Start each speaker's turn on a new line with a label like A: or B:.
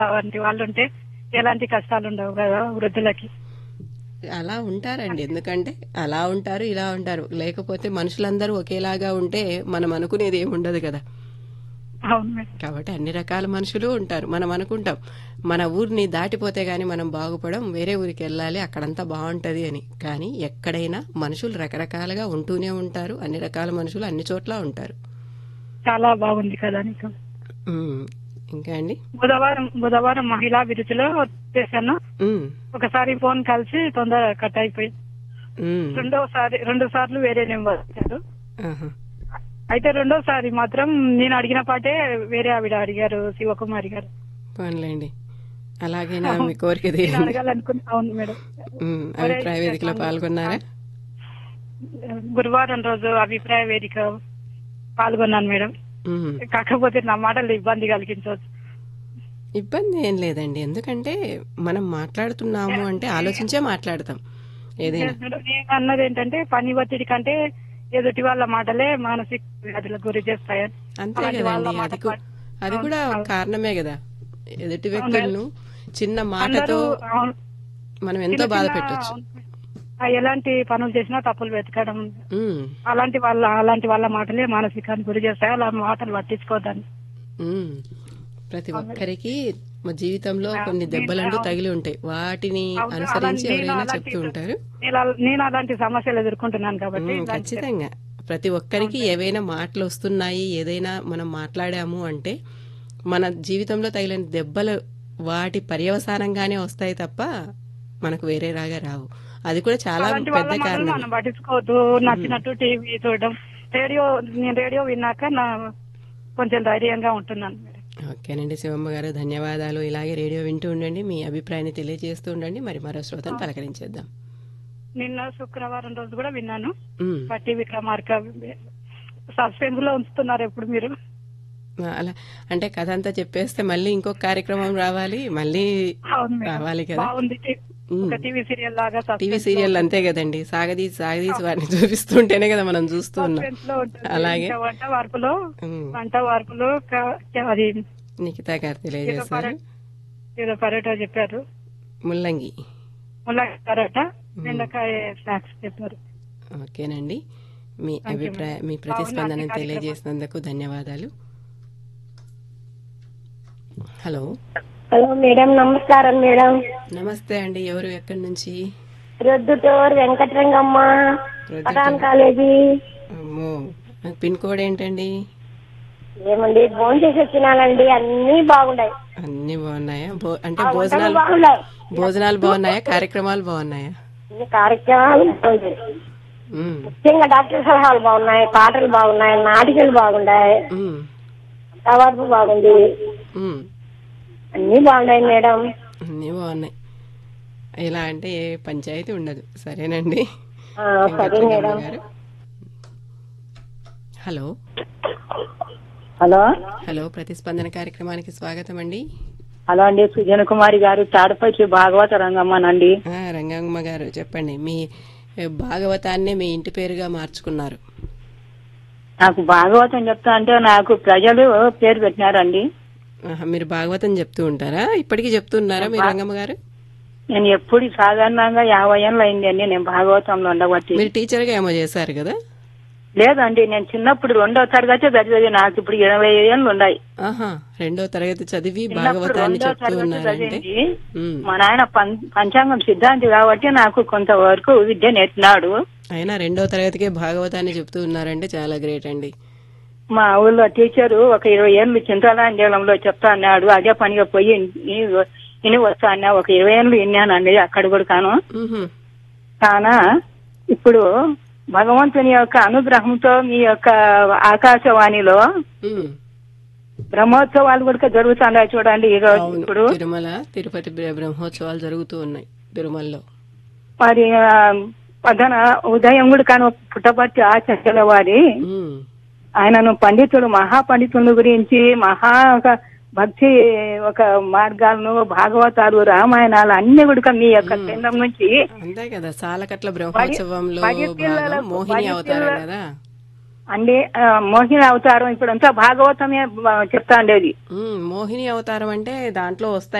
A: వంటి వాళ్ళు ఉంటే ఎలాంటి కష్టాలు ఉండవు కదా వృద్ధులకి
B: అలా ఉంటారండి ఎందుకంటే అలా ఉంటారు ఇలా ఉంటారు లేకపోతే మనుషులందరూ ఒకేలాగా ఉంటే మనం అనుకునేది ఏమి ఉండదు కదా
A: అవును మేడం
B: కాబట్టి అన్ని రకాల మనుషులు ఉంటారు మనం అనుకుంటాం మన ఊరిని దాటిపోతే గాని మనం బాగుపడం వేరే ఊరికి వెళ్ళాలి అక్కడంతా బాగుంటది అని కానీ ఎక్కడైనా మనుషులు రకరకాలుగా ఉంటూనే ఉంటారు అన్ని రకాల మనుషులు అన్ని చోట్ల ఉంటారు
A: చాలా బాగుంది కదా నీకు
B: ఉమ్, ఇంకా అండి
A: బుధవారం బుధవారం మహిళా విరుచులో చేశాను
B: ఉమ్,
A: ఒకసారి ఫోన్ కలిసి తొందర కట్ అయిపోయి
B: ఉమ్,
A: రెండోసారి రెండు సార్లు వేరే నెంబర్ ఇచ్చారు
B: ఆహా.
A: అయితే రెండోసారి మాత్రం నేను అడిగిన పాటే వేరే ఆవిడ అడిగారు శివకుమారి గారు
B: పోన్లేండి అలాగైనా మీ కోరిక
A: నేను
B: తీరింది
A: అడగాలనుకున్నా అవును మేడం
B: ఉమ్, అభిప్రాయ వేదికలో పాల్గొన్నారా
A: గురువారం రోజు అభిప్రాయ వేదిక పాల్గొన్నాను మేడం
B: ఉమ్.
A: కాకపోతే నా మాటలు ఇబ్బంది కలిగించవచ్చు
B: ఇబ్బంది ఏం లేదండి ఎందుకంటే మనం మాట్లాడుతున్నాము అంటే ఆలోచించే మాట్లాడతాం ఏదైనా
A: మేడం, నేను అన్నది ఏంటంటే పని ఒత్తిడి కంటే ఎదుటి వాళ్ళ మాటలే మానసిక వ్యాధులకు గురి చేస్తాయని
B: అంతే
A: అలాంటి వాళ్ళ
B: కదండి
A: మాట
B: అది కూ- అది కూడా ఒక కారణమే కదా ఎదుటి వ్యక్తులను చిన్న
A: అందరూ
B: మాటతో
A: అవును,
B: మనం ఎంతో బాధ పెట్టొచ్చు
A: అవును. ఆ, ఎలాంటి పనులు చేసినా తప్పులు వెతకడం
B: ఉమ్,
A: అలాంటి వాళ్ళ అలాంటి వాళ్ళ మాటలే మానసికానికి గురి చేస్తాయి అలా మాటలు పట్టించుకోవద్దని
B: ఉమ్. ప్రతి ఒక్కరికి మా జీవితంలో కొన్ని దెబ్బలంటూ తగిలి ఉంటాయి వాటిని అనుసరించి ఎవరైనా చెప్తూ ఉంటారు
A: నేను అల- నేను అలాంటి సమస్యలు ఎదుర్కొంటున్నాను కాబట్టి
B: ఉమ్, ఖచ్చితంగా ప్రతి ఒక్కరికి ఏవైనా మాటలు వస్తున్నాయి ఏదైనా మనం మాట్లాడాము అంటే మన జీవితంలో తగిలిన దెబ్బలు వాటి పర్యవసానంగానే వస్తాయి తప్ప మనకు వేరే రాగా రావు అది కూడా చాలా
A: అలాంటి
B: పెద్ద
A: వాళ్ళ మాటలు
B: కారణం
A: మనం పట్టించుకోవద్దు నచ్చినట్టు టీవీ చూడడం రేడియో నేను రేడియో విన్నాక నా కొంచెం ధైర్యంగా ఉంటున్నాను మేడం
B: ఓకేనండి శివమ్మ గారు ధన్యవాదాలు ఇలాగే రేడియో వింటూ ఉండండి మీ అభిప్రాయాన్ని తెలియజేస్తూ ఉండండి మరి మరో శ్రోతను పలకరించేద్దాం
A: నిన్న శుక్రవారం రోజు కూడా విన్నాను
B: ఉమ్,
A: పట్టి విక్రమార్క సస్పెన్స్ లో ఉంచుతున్నారు ఎప్పుడు మీరు
B: అలా అంటే కథ అంతా చెప్పేస్తే మళ్ళీ ఇంకొక కార్యక్రమం రావాలి మళ్ళీ
A: అవును మేడం.
B: రావాలి కదా
A: బాగుంది
B: ఉమ్.
A: ఒక టీవీ సీరియల్ లాగా
B: టీవీ సీరియల్ అంతే కదండి సాగదీసి సాగదీసి వారిని చూపిస్తుంటేనే కదా మనం చూస్తూ ఉన్నాం
A: సస్పెన్స్ లో ఉంటుంది
B: అలాగే
A: ఇంకా వంట వార్పులో
B: ఉమ్,
A: వంట వార్పులో క- అది
B: నిఖితా గారు
A: ఏదో
B: తెలియజేస్తారు
A: పరోటా ఏదో పరోటా చెప్పారు
B: ముల్లంగి
A: ముల్లకాయ పరోటా బెండకాయ స్నాక్స్ చెప్పారు
B: ఓకేనండి మీ అభిప్రాయ మీ ప్రతిస్పందన తెలియజేసినందుకు ధన్యవాదాలు హలో
C: హలో మేడం నమస్కారం మేడం
B: నమస్తే అండి ఎవరు ఎక్కడి నుంచి
C: రొద్దుటూర్ వెంకటరంగమ్మ
B: ప్రొద్దుటూరు.
C: పటాన్ కాలేజీ
B: అమ్మో పిన్ కోడ్ ఏంటండి
C: ఏమండి భోజనం చేసి వచ్చినానండి అన్ని బాగున్నాయి
B: అన్ని బాగున్నాయా భో- అంటే
C: ఆ వంటలు
B: భోజనాలు
C: బాగున్నాయి
B: భోజనాలు బాగున్నాయా కార్యక్రమాలు బాగున్నాయా
C: అన్ని కార్యక్రమాలు బాగున్నాయి
B: ఉమ్,
C: ముఖ్యంగా డాక్టర్ సలహాలు బాగున్నాయి పాటలు బాగున్నాయి నాటికలు బాగున్నాయి
B: ఉమ్,
C: తవార్పు బాగుంది
B: ఉమ్.
C: అన్ని బాగున్నాయి మేడం
B: అన్నీ బాగున్నాయి ఇలా అంటే ఏ పంచాయతీ ఉండదు సరేనండి
C: ఆ, సరే
B: వెంకటరమణ
C: మేడం
B: గారు హలో
D: హలో
B: హలో ప్రతిస్పందన కార్యక్రమానికి స్వాగతం అండి
D: హలో అండి సుజన కుమారి గారు తాడపల్లి భాగవత రంగమ్మనండి
B: ఆ, రంగమ్మ గారు చెప్పండి మీ ఏ, భాగవతాన్నే మీ ఇంటి పేరుగా మార్చుకున్నారు
D: నాకు భాగవతం చెప్తా అంటే నాకు ప్రజలు పేరు పెట్టినారండి
B: ఆహా, మీరు భాగవతం చెప్తూ ఉంటారా ఇప్పటికీ చెప్తున్నారా మీరు రంగమ్మ గారు
D: నేను ఎప్పుడు సాధారణంగా యాభై ఏళ్ళు అయిందండి నేను భాగవతంలో ఉండబట్టి
B: మీరు టీచర్గా ఏమో చేశారు కదా
D: లేదండి నేను చిన్నప్పుడు రెండో తరగతి చదివేది నాకు ఇప్పుడు ఇరవై ఏళ్ళు ఉన్నాయి
B: ఆహా రెండో తరగతి చదివి
D: చిన్నప్పుడు
B: భాగవతాన్ని
D: రెండో
B: చెప్తూ
D: తరగతి
B: ఉన్నారంటే
D: చదివింది
B: ఉమ్.
D: మా నాయన పం- పంచాంగం సిద్ధాంతి కాబట్టి నాకు కొంతవరకు విద్య నేర్పినాడు
B: అయినా రెండో తరగతికే భాగవతాన్ని చెప్తూ ఉన్నారంటే చాలా గ్రేట్ అండి
D: మా ఊళ్ళో టీచరు ఒక ఇరవై ఏళ్ళు చింతలాంజలంలో చెప్తా అన్నాడు అదే పనిగా పోయి ఇని- ఇని వస్తా అన్నా ఒక ఇరవై ఏళ్ళు విన్నానండి అక్కడ కూడా కాను
B: ఉహుం.
D: కానా ఇప్పుడు భగవంతుని యొక్క అనుగ్రహంతో మీ యొక్క ఆకాశవాణిలో
B: ఉమ్.
D: బ్రహ్మోత్సవాలు కూడా జరుగుతున్నాయి చూడండి ఈ రోజు
B: అవును
D: ఇప్పుడు
B: తిరుమల తిరుపతి బ్ర- బ్రహ్మోత్సవాలు జరుగుతూ ఉన్నాయి తిరుమలలో
D: మరి ఆ, పదన ఉదయం కూడా కాను పుట్టపర్తి ఆచర్యల వారి
B: ఉమ్.
D: ఆయనను పండితుడు మహాపండితుల గురించి మహా ఒక భక్తి ఒక మార్గాలను భాగవతాలు రామాయణాలు అన్ని కూడా మీ యొక్క కేంద్రం నుంచి
B: అంతే కదా సాలకట్ల బ్రహ్మోత్సవంలో
D: పది పిల్లలకు-
B: భాగం మోహిని
D: పది
B: అవతారం
D: పిల్ల-
B: కదా
D: అండి ఆ, మోహిని అవతారం ఇప్పుడంతా భాగవతమే ఆ, చెప్తా ఉండేది
B: ఉమ్, మోహిని అవతారం అంటే దాంట్లో వస్తాయి